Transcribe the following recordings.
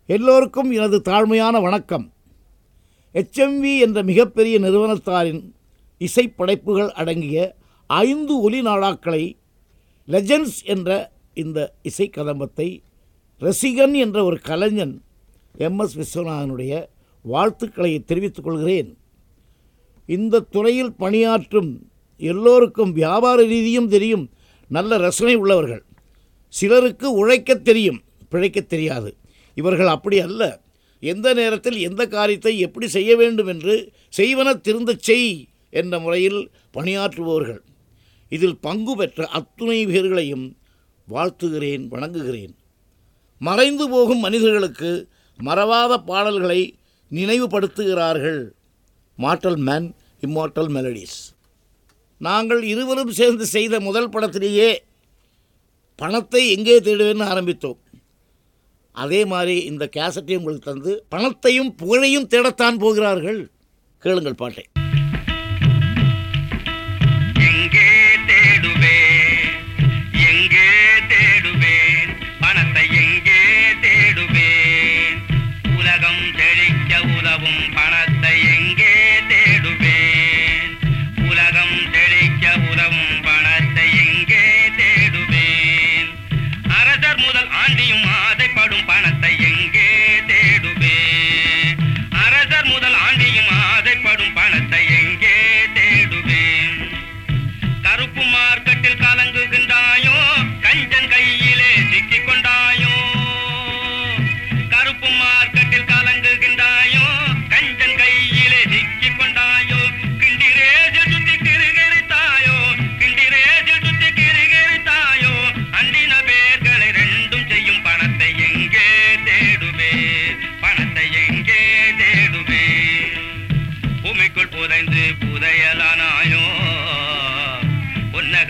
எல்லோருக்கும் எனது தாழ்மையான வணக்கம் HMV என்ற மிகப்பெரிய நிறுவனத்தாரின் இசைப்படைப்புகள் அடங்கிய ஐந்து ஒலி நாடாக்களை லெஜெண்ட்ஸ் என்ற இந்த இசை கதம்பத்தை ரசிகன் என்ற ஒரு கலைஞன் எம்எஸ் விஸ்வநாதனுடைய வாழ்த்துக்களை தெரிவித்துக் கொள்கிறேன் இந்த துறையில் பணியாற்றும் எல்லோருக்கும் வியாபார ரீதியும் தெரியும் நல்ல ரசனை உள்ளவர்கள் சிலருக்கு உழைக்கத் தெரியும் பிழைக்கத் தெரியாது இவர்கள் அப்படி அல்ல எந்த நேரத்தில் எந்த காரியத்தை எப்படி செய்ய வேண்டும் என்று செய்வன திருந்தச் செய் என்ற முறையில் பணியாற்றுபவர்கள் இதில் பங்கு பெற்ற அத்துணை பேர்களையும் வாழ்த்துகிறேன் வணங்குகிறேன் மறைந்து போகும் மனிதர்களுக்கு மறவாத பாடல்களை நினைவுபடுத்துகிறார்கள் மார்ட்டல் மேன் இம்மார்ட்டல் மெலடிஸ் நாங்கள் இருவரும் சேர்ந்து செய்த முதல் படத்திலேயே பணத்தை எங்கே தேடுவேன்னு ஆரம்பித்தோம் அதே மாதிரி இந்த கேசட்டையும் உங்களுக்கு தந்து பணத்தையும் புகழையும் தேடத்தான் போகிறார்கள் கேளுங்கள் பாட்டை எங்கே தேடுவேன் எங்கே தேடுவேன் பணத்தை எங்கே தேடுவேன் உலகம் செழிக்க உதவும் பணத்தை எங்கே தேடுவேன் உலகம் செழிக்க உதவும் பணத்தை எங்கே தேடுவேன் அரசர் முதல் ஆண்டியும் ஆசைப்படும் பணத்தை எங்கே தேடுவேன் அரசர் முதல் ஆண்டியும் ஆசைப்படும் பணத்தை எங்கே தேடுவேன் கருப்பு மார்க்கெட்டில் கலங்குகின்றாயோ கஞ்சன் கையிலே சிக்கிக் கொண்டாயோ கருப்பு மார்க்கெட்டில் கலங்குகின்றாயோ கஞ்சன் கையிலே சிக்கிக் கொண்டாயோ கிண்டிரேஜில் சுத்தி கிருகிருத்தாயோ கிண்டிரேஜில் சுத்தி கிருகிருத்தாயோ அண்டின பேர்களை ரெண்டும் செய்யும் பணத்தை எங்கே தேடுவேன் பணத்தை எங்கே தேடுவேன் பூமிக்குள் புதைந்து புதையலானாயோ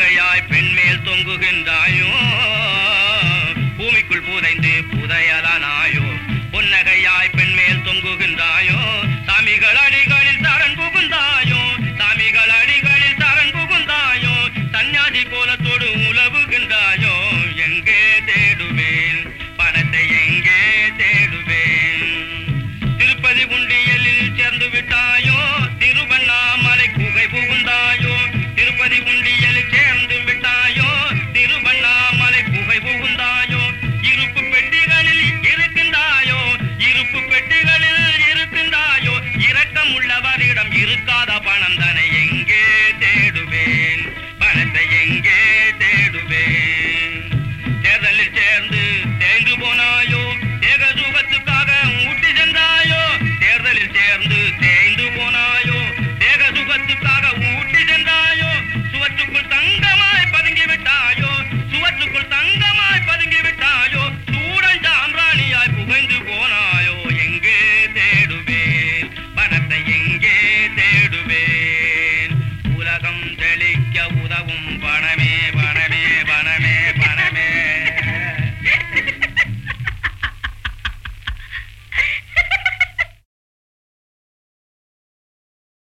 பொன்னகையாய் பெண்மேல் தொங்குகின்றாயோ பூமிக்குள் புதைந்து புதையலானாயோ